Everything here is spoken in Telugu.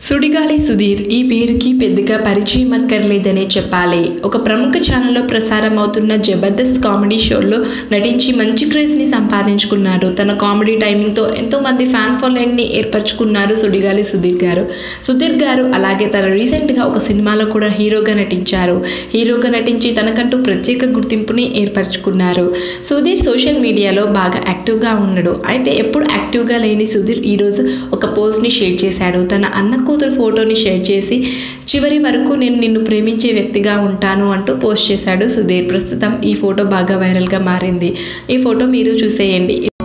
సుడిగాలి సుధీర్ ఈ పేరుకి పెద్దగా పరిచయం అక్కర్లేదనే చెప్పాలి ఒక ప్రముఖ ఛానల్లో ప్రసారం అవుతున్న జబర్దస్త్ కామెడీ షోలో నటించి మంచి క్రేజ్ని సంపాదించుకున్నారు తన కామెడీ టైమింగ్తో ఎంతో మంది ఫ్యాన్ ఫాలోయింగ్ని ఏర్పరచుకున్నారు సుడిగాలి సుధీర్ గారు సుధీర్ గారు అలాగే తన రీసెంట్గా ఒక సినిమాలో కూడా హీరోగా నటించారు హీరోగా నటించి తనకంటూ ప్రత్యేక గుర్తింపుని ఏర్పరచుకున్నారు సుధీర్ సోషల్ మీడియాలో బాగా యాక్టివ్గా ఉన్నాడు అయితే ఎప్పుడు యాక్టివ్గా లేని సుధీర్ ఈరోజు ఒక పోస్ట్ని షేర్ చేశాడు తన అన్న కూతురు ఫోటోని షేర్ చేసి చివరి వరకు నేను నిన్ను ప్రేమించే వ్యక్తిగా ఉంటాను అంటూ పోస్ట్ చేశాడు సుధీర్ ప్రస్తుతం ఈ ఫోటో బాగా వైరల్గా మారింది ఈ ఫోటో మీరు చూసేయండి